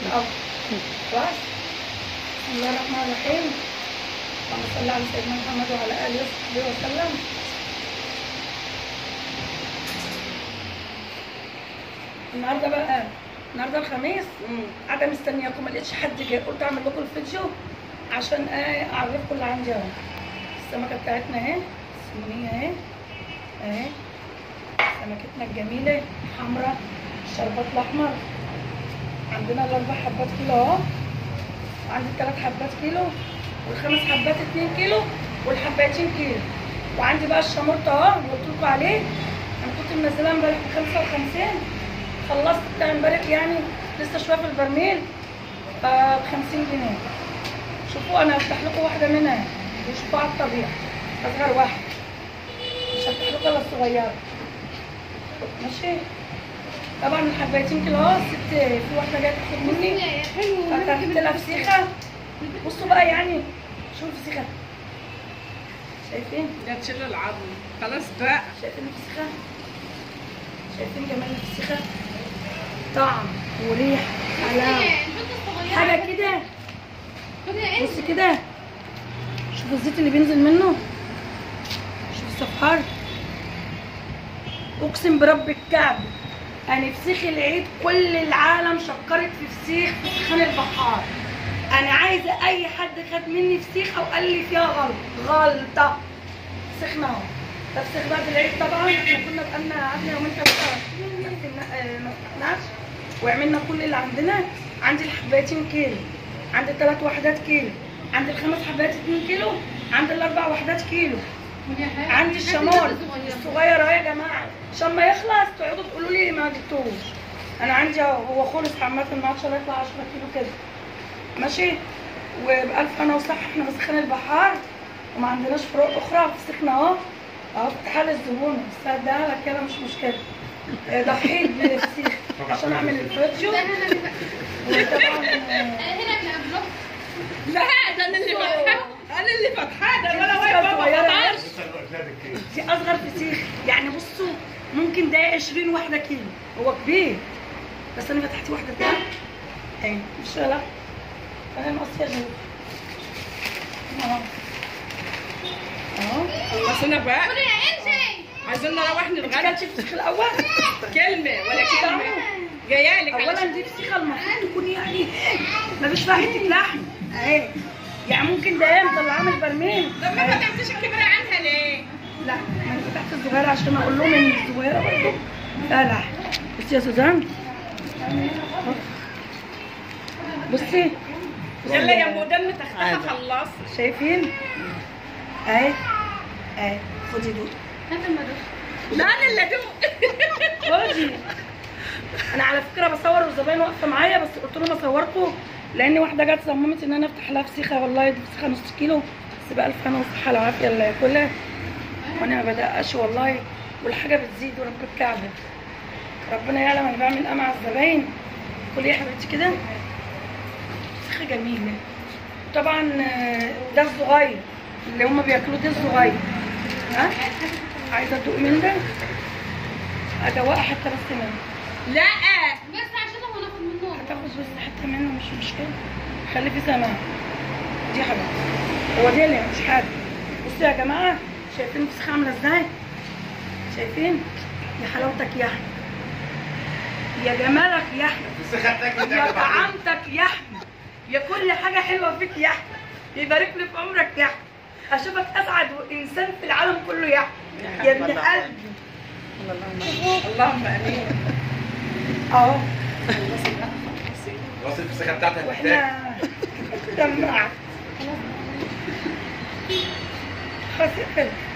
الأول خلاص بسم الله الرحمن الرحيم اللهم صل على سيدنا محمد وعلى آله وصحبه وسلم النهارده بقى النهارده الخميس قاعده مستنياكم ما لقيتش حد جه قلت اعمل لكم الفيديو عشان ايه اعرفكم اللي عندي اهو السمكه بتاعتنا اهي السمونيه اهي اهي سمكتنا الجميله حمراء الشربات الاحمر عندنا الاربع حبات كيلو اهو وعندي الثلاث حبات كيلو والخمس حبات 2 كيلو والحبايتين كيلو وعندي بقى الشمرط اهو اللي قلت لكم عليه انا كنت منزلاه امبارح ب 55 خلصت بتاع امبارح يعني لسه شويه في البرميل ب 50 جنيه شوفوا انا هفتح لكم واحده منها وشوفوا على الطبيعه اصغر واحده مش هفتح لكم الا الصغيره ماشي طبعا الحبايتين كيلو اهو الست في واحده جايه تاخد مني فتحت لها فسيخه بصوا بقى يعني شوفوا الفسيخه شايفين ده تشيل العظم خلاص بقى شايفين الفسيخه شايفين جمال الفسيخه طعم وريح حلاوه حاجه كده بص كده شوفوا الزيت اللي بينزل منه شوفوا الصفار اقسم برب الكعب انا فسيخ العيد كل العالم شكرت في فسيخ فسخان البحار انا عايزه اي حد خد مني فسيخ او قال لي فيها غلط غلطه فسخنا اهو ده فسيخ بعد العيد طبعا احنا كنا بقالنا قعدنا يومين ثلاثه ما فتحناش وعملنا كل اللي عندنا عندي الحبايتين كيلو عندي الثلاث وحدات كيلو عندي الخمس حبات 2 كيلو عندي الاربع وحدات كيلو عندي الشمال الصغير اهو يا جماعه عشان ما يخلص تقعدوا تقولوا لي ما جبتوش انا عندي اهو هو خلص عامه ما عادش هيطلع 10 كيلو كده ماشي وبألف انا وصح احنا مسخين البحار وما عندناش فروق اخرى فسخنا اهو اهو فتحها للزبون بس هديها لك كده مش مشكله آه، ضحيت بفسيخ عشان اعمل الفيديو وطبعا آه، لا ده انا اللي فاتحاه انا اللي فاتحاه ده ولا واقف ما صغيرة. فتحش دي اصغر فسيخ يعني بصوا ممكن ده 20 واحده كيلو هو كبير بس انا فتحت واحده كده اهي مش لا انا مقصيه جوه اهو اهو خلصنا بقى عايزين نروح انت نتغدى كلتي الفسيخ الاول كلمه ولا كلمه جايه لك اولا دي فسيخه المفروض تكون يعني ما فيش فيها حته لحم اهي يعني ممكن ده ايه مطلعاه من البرميل طب ما فتحتيش الكبيره عنها ليه؟ لا انا فتحت الصغيره عشان اقول لهم ان الصغيره برضه فيها لحم بصي يا سوزان بصي يلا يا مدام تختخى خلص شايفين اهي اهي خدي دول لا انا اللي ادوق خدي انا على فكره بصور والزباين واقفه معايا بس قلت لهم اصوركم لان واحده جت صممت ان انا افتح لها فسيخه والله دي فسيخه نص كيلو بس بألف هنا وصحه العافيه اللي ياكلها وانا ما بدقش والله والحاجه بتزيد ورب الكعبه ربنا يعلم انا بعمل ايه مع الزباين كل يا حبيبتي كده فسيخه جميله طبعا آه، ده الصغير اللي هما بياكلوه ده الصغير ها عايزه تدوق من ده ادوقها حتى بس منه لا هتاخد بس حته منه مش مشكله خلي في سماع دي حبيبتي هو دي مش حاجه بصوا يا جماعه شايفين الفسيخه عامله ازاي شايفين يا حلاوتك يا احمد يا جمالك يا احمد يا طعامتك يا احمد يا كل حاجه حلوه فيك يا احمد يبارك لي في عمرك يا احمد اشوفك اسعد انسان في العالم كله يا احمد يا ابن قلبي اللهم امين اهو وصل الفسيخه بتاعتك محتاج واحنا جمعت خلاص اقفل